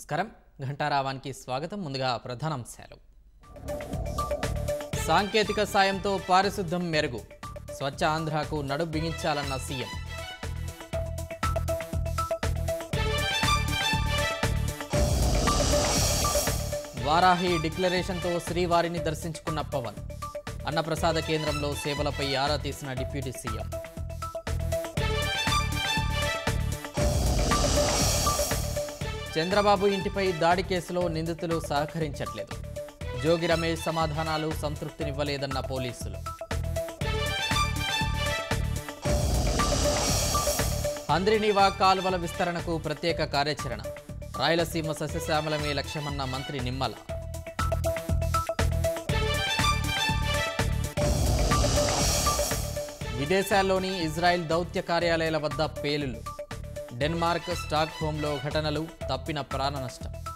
నమస్కారం ఘంటారావానికి స్వాగతం ముందుగా ప్రధానాంశాలు సాంకేతిక సాయంతో పారిశుద్ధం మెరుగు స్వచ్ఛ ఆంధ్రాకు నడు బిగించాలన్న సీఎం వారాహి డిక్లరేషన్తో శ్రీవారిని దర్శించుకున్న పవన్ అన్నప్రసాద కేంద్రంలో సేవలపై ఆరా తీసిన డిప్యూటీ సీఎం చంద్రబాబు ఇంటిపై దాడి కేసులో నిందితులు సహకరించట్లేదు జోగి రమేష్ సమాధానాలు సంతృప్తినివ్వలేదన్న పోలీసులు హంద్రినీవా కాలువల విస్తరణకు ప్రత్యేక కార్యాచరణ రాయలసీమ సస్యశ్యామలమే లక్ష్యమన్న మంత్రి నిమ్మల విదేశాల్లోని ఇజ్రాయెల్ దౌత్య కార్యాలయాల వద్ద పేలుళ్లు డెన్మార్క్ స్టాక్ హోమ్లో ఘటనలు తప్పిన ప్రాణ నష్టం